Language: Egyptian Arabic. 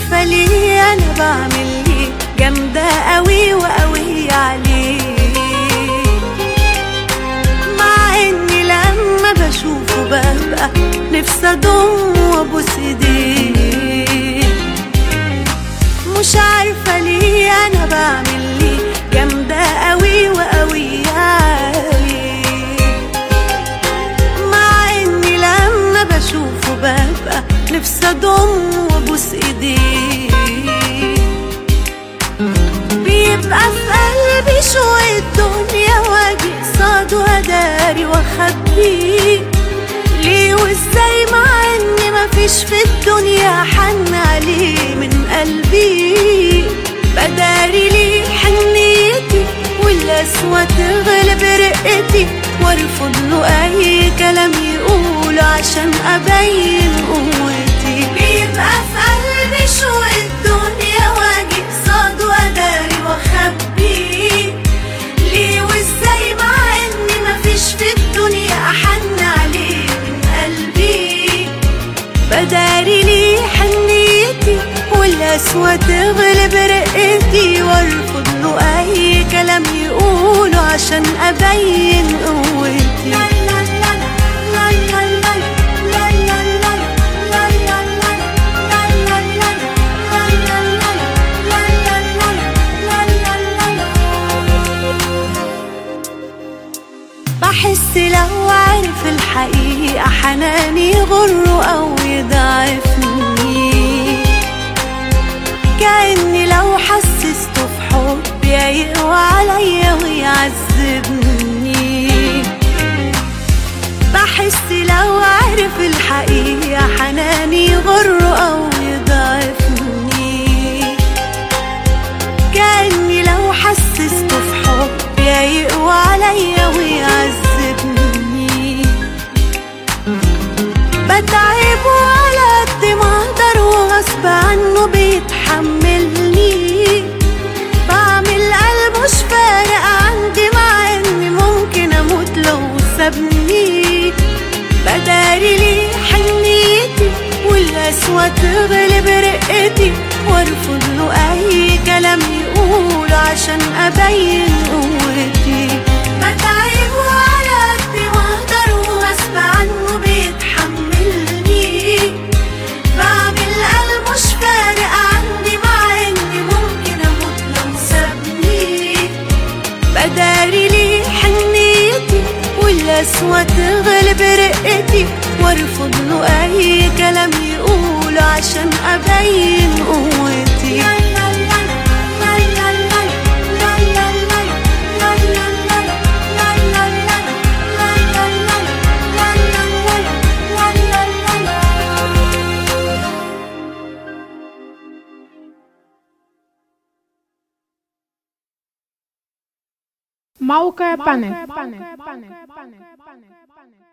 عارفة ليه أنا بعمل ليه جامدة قوي وقوي عليه مع إني لما بشوفه ببقى نفسي أضم وأبوس إيديه مش عارفة ليه أنا بعمل ليه جامدة قوي وقوي عليه مع إني لما بشوفه ببقى نفسي أضم وأبوس إيديه بيبقى في قلبي شوية دنيا واجي قصاده أداري وأخبيه ليه وإزاي مع إن مفيش في الدنيا حن عليه من قلبي بداري ليه حنيتي والقسوة تغلب رقتي وارفض له أي كلام يقوله عشان أبين قوتي بيبقى في قلبي شوية دنيا واجي قصاده أداري وأخبيه ليه وإزاي مع إن مفيش في الدنيا أحن عليه من قلبي بداري ليه حنيتي والقسوة تغلب رقتي وارفض له أي كلام يقوله عشان أبين قوتي بحس لو عارف الحقيقة حناني يغره أو يضعفني كأني لو حسسته في حبي يقوى عليا ويعذبني بحس لو عارف الحقيقة حناني يغره أو يضعفني كأني لو حسسته في حبي يقوى عليا ويعذبني بتعبه على قد ما اقدر وغصب عنه بيتحملني بعمل قلب مش فارق عندي مع اني ممكن اموت لو سابني بداري ليه حنيتي والقسوة تغلب رقتي وارفض له اي كلام يقوله عشان ابين قوتي بتعبه على قد ما اقدر وغصب عنه بيتحملني بعمل قلب مش فارق عندي مع اني ممكن اموت لو سابني بداري ليه حنيتي والقسوة تغلب رقتي وارفض له اي كلام يقوله عشان ابين قوتي موقع بانل